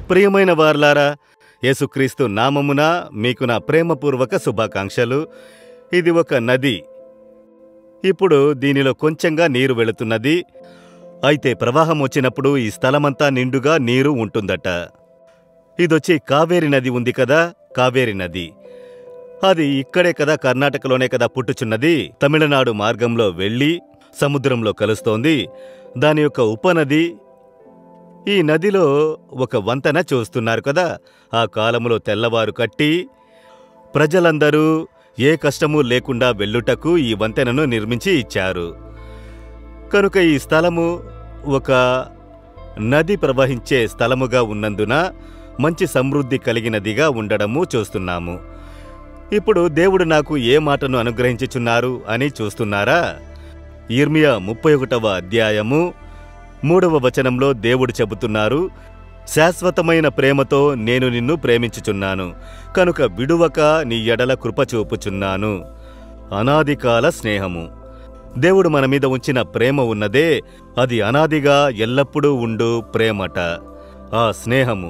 ప్రియమైన వార్లారా యేసుక్రీస్తు నామమున మీకు నా ప్రేమపూర్వక శుభాకాంక్షలు ఇది ఒక నది ఇప్పుడు దీనిలో కొంచెంగా నీరు వెళుతున్నది అయితే ప్రవాహం వచ్చినప్పుడు ఈ స్థలమంతా నిండుగా నీరు ఉంటుందట ఇదొచ్చి కావేరి నది ఉంది కదా కావేరి నది అది ఇక్కడే కదా కర్ణాటకలోనే కదా పుట్టుచున్నది తమిళనాడు మార్గంలో వెళ్ళి సముద్రంలో కలుస్తోంది దాని యొక్క ఉపనది ఈ నదిలో ఒక వంతెన చూస్తున్నారు కదా ఆ కాలములో తెల్లవారు కట్టి ప్రజలందరూ ఏ కష్టము లేకుండా వెళ్ళుటకు ఈ వంతెనను నిర్మించి ఇచ్చారు కనుక ఈ స్థలము ఒక నది ప్రవహించే స్థలముగా ఉన్నందున మంచి సమృద్ధి కలిగినదిగా ఉండడము చూస్తున్నాము ఇప్పుడు దేవుడు నాకు ఏ మాటను అనుగ్రహించుచున్నారు అని చూస్తున్నారా ఇర్మియా ముప్పై ఒకటవ అధ్యాయము మూడవ వచనంలో దేవుడు చెబుతున్నారు శాశ్వతమైన ప్రేమతో నేను నిన్ను ప్రేమించుచున్నాను కనుక విడువక నీ ఎడల కృప చూపుచున్నాను అనాదికాల స్నేహము దేవుడు మన మీద ఉంచిన ప్రేమ ఉన్నదే అది అనాదిగా ఎల్లప్పుడూ ఉండు ప్రేమట ఆ స్నేహము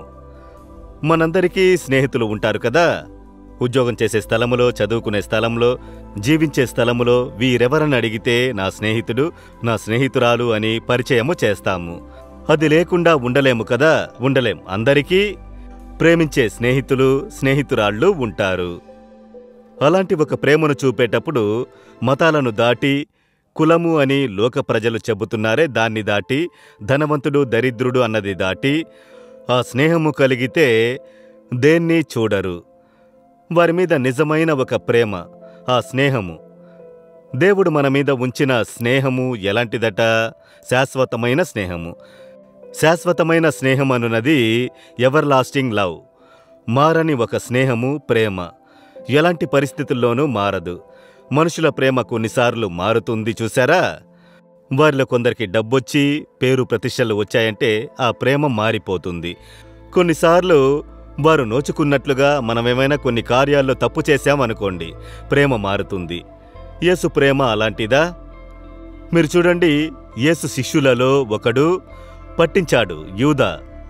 మనందరికీ స్నేహితులు ఉంటారు కదా ఉద్యోగం చేసే స్థలములో చదువుకునే స్థలంలో జీవించే స్థలములో వీరెవరని అడిగితే నా స్నేహితుడు నా స్నేహితురాలు అని పరిచయము చేస్తాము అది లేకుండా ఉండలేము కదా ఉండలేం అందరికీ ప్రేమించే స్నేహితులు స్నేహితురాళ్ళు ఉంటారు అలాంటి ఒక ప్రేమను చూపేటప్పుడు మతాలను దాటి కులము అని లోక ప్రజలు చెబుతున్నారే దాన్ని దాటి ధనవంతుడు దరిద్రుడు అన్నది దాటి ఆ స్నేహము కలిగితే దేన్ని చూడరు వారి మీద నిజమైన ఒక ప్రేమ ఆ స్నేహము దేవుడు మన మీద ఉంచిన స్నేహము ఎలాంటిదట శాశ్వతమైన స్నేహము శాశ్వతమైన స్నేహం అనున్నది ఎవర్ లాస్టింగ్ లవ్ మారని ఒక స్నేహము ప్రేమ ఎలాంటి పరిస్థితుల్లోనూ మారదు మనుషుల ప్రేమ కొన్నిసార్లు మారుతుంది చూసారా వారిలో కొందరికి డబ్బొచ్చి పేరు ప్రతిష్టలు వచ్చాయంటే ఆ ప్రేమ మారిపోతుంది కొన్నిసార్లు వారు నోచుకున్నట్లుగా మనమేమైనా కొన్ని కార్యాల్లో తప్పు చేశామనుకోండి ప్రేమ మారుతుంది యేసు ప్రేమ అలాంటిదా మీరు చూడండి యేసు శిష్యులలో ఒకడు పట్టించాడు యూదా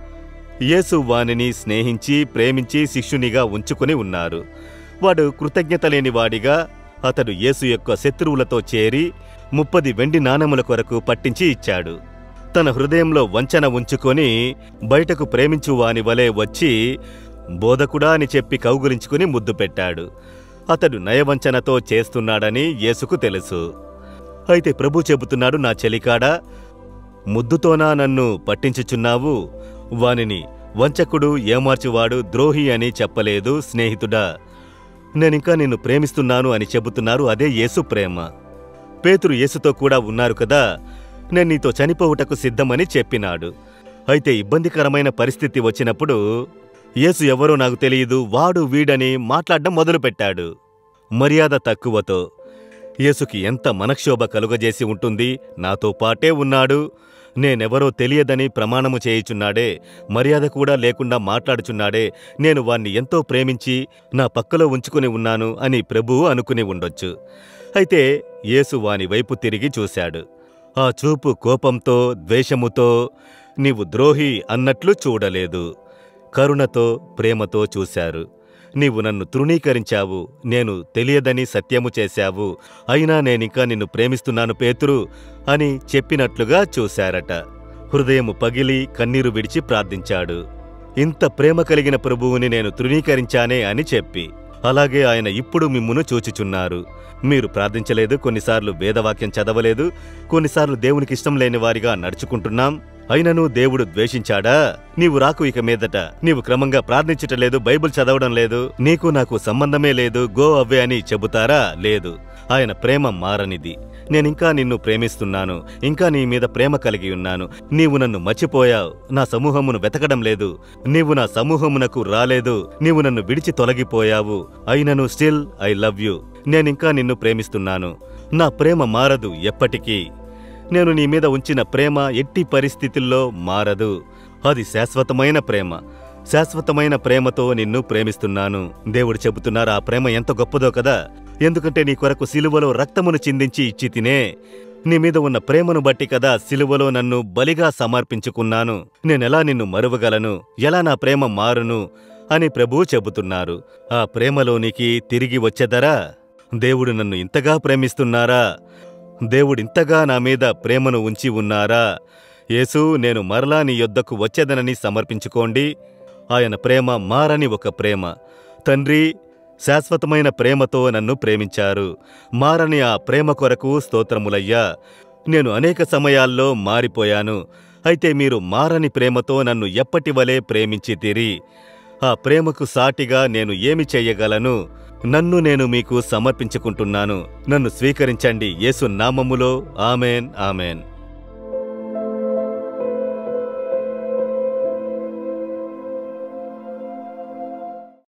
యేసు వానిని స్నేహించి ప్రేమించి శిష్యునిగా ఉంచుకుని ఉన్నారు వాడు కృతజ్ఞత లేని వాడిగా అతడు యేసు యొక్క శత్రువులతో చేరి ముప్పది వెండి నాణెముల కొరకు పట్టించి ఇచ్చాడు తన హృదయంలో వంచన ఉంచుకొని బయటకు ప్రేమించు వాని వలె వచ్చి బోధకుడా అని చెప్పి కౌగులించుకుని ముద్దు పెట్టాడు అతడు నయవంచనతో చేస్తున్నాడని యేసుకు తెలుసు అయితే ప్రభు చెబుతున్నాడు నా చెలికాడా ముద్దుతోనా నన్ను పట్టించుచున్నావు వానిని వంచకుడు ఏమార్చువాడు ద్రోహి అని చెప్పలేదు స్నేహితుడా నేనింకా నిన్ను ప్రేమిస్తున్నాను అని చెబుతున్నారు అదే యేసు ప్రేమ పేతురు యేసుతో కూడా ఉన్నారు కదా నేను నీతో చనిపోవుటకు సిద్ధమని చెప్పినాడు అయితే ఇబ్బందికరమైన పరిస్థితి వచ్చినప్పుడు యేసు ఎవరో నాకు తెలియదు వాడు వీడని మాట్లాడడం మొదలుపెట్టాడు మర్యాద తక్కువతో యేసుకి ఎంత మనక్షోభ కలుగజేసి ఉంటుంది నాతో పాటే ఉన్నాడు నేనెవరో తెలియదని ప్రమాణము చేయుచున్నాడే మర్యాద కూడా లేకుండా మాట్లాడుచున్నాడే నేను వాణ్ణి ఎంతో ప్రేమించి నా పక్కలో ఉంచుకుని ఉన్నాను అని ప్రభువు అనుకుని ఉండొచ్చు అయితే యేసు వాని వైపు తిరిగి చూశాడు ఆ చూపు కోపంతో ద్వేషముతో నీవు ద్రోహి అన్నట్లు చూడలేదు కరుణతో ప్రేమతో చూశారు నీవు నన్ను తృణీకరించావు నేను తెలియదని సత్యము చేశావు అయినా నేనింకా నిన్ను ప్రేమిస్తున్నాను పేతురు అని చెప్పినట్లుగా చూశారట హృదయము పగిలి కన్నీరు విడిచి ప్రార్థించాడు ఇంత ప్రేమ కలిగిన ప్రభువుని నేను తృణీకరించానే అని చెప్పి అలాగే ఆయన ఇప్పుడు మిమ్మును చూచుచున్నారు మీరు ప్రార్థించలేదు కొన్నిసార్లు వేదవాక్యం చదవలేదు కొన్నిసార్లు దేవునికి ఇష్టం లేని వారిగా నడుచుకుంటున్నాం అయినను దేవుడు ద్వేషించాడా నీవు రాకు ఇక మీదట నీవు క్రమంగా ప్రార్థించటలేదు బైబిల్ చదవడం లేదు నీకు నాకు సంబంధమే లేదు గో అవే అని చెబుతారా లేదు ఆయన ప్రేమ మారనిది నేనింకా నిన్ను ప్రేమిస్తున్నాను ఇంకా నీ మీద ప్రేమ కలిగి ఉన్నాను నీవు నన్ను మర్చిపోయావు నా సమూహమును వెతకడం లేదు నీవు నా సమూహమునకు రాలేదు నీవు నన్ను విడిచి తొలగిపోయావు అయినను స్టిల్ ఐ లవ్ యు నేనింకా నిన్ను ప్రేమిస్తున్నాను నా ప్రేమ మారదు ఎప్పటికీ నేను నీ మీద ఉంచిన ప్రేమ ఎట్టి పరిస్థితుల్లో మారదు అది శాశ్వతమైన ప్రేమ శాశ్వతమైన ప్రేమతో నిన్ను ప్రేమిస్తున్నాను దేవుడు చెబుతున్నారు ఆ ప్రేమ ఎంత గొప్పదో కదా ఎందుకంటే నీ కొరకు సిలువలో రక్తమును చిందించి ఇచ్చి తినే నీ మీద ఉన్న ప్రేమను బట్టి కదా సిలువలో నన్ను బలిగా సమర్పించుకున్నాను నేనెలా నిన్ను మరువగలను ఎలా నా ప్రేమ మారును అని ప్రభువు చెబుతున్నారు ఆ ప్రేమలోనికి తిరిగి వచ్చెదరా దేవుడు నన్ను ఇంతగా ప్రేమిస్తున్నారా దేవుడింతగా నా మీద ప్రేమను ఉంచి ఉన్నారా యేసు నేను మరలా నీ యొద్దకు వచ్చేదనని సమర్పించుకోండి ఆయన ప్రేమ మారని ఒక ప్రేమ తండ్రి శాశ్వతమైన ప్రేమతో నన్ను ప్రేమించారు మారని ఆ ప్రేమ కొరకు స్తోత్రములయ్యా నేను అనేక సమయాల్లో మారిపోయాను అయితే మీరు మారని ప్రేమతో నన్ను ఎప్పటివలే ప్రేమించితిరి ఆ ప్రేమకు సాటిగా నేను ఏమి చెయ్యగలను నన్ను నేను మీకు సమర్పించుకుంటున్నాను నన్ను స్వీకరించండి యేసు నామములో ఆమెన్ ఆమెన్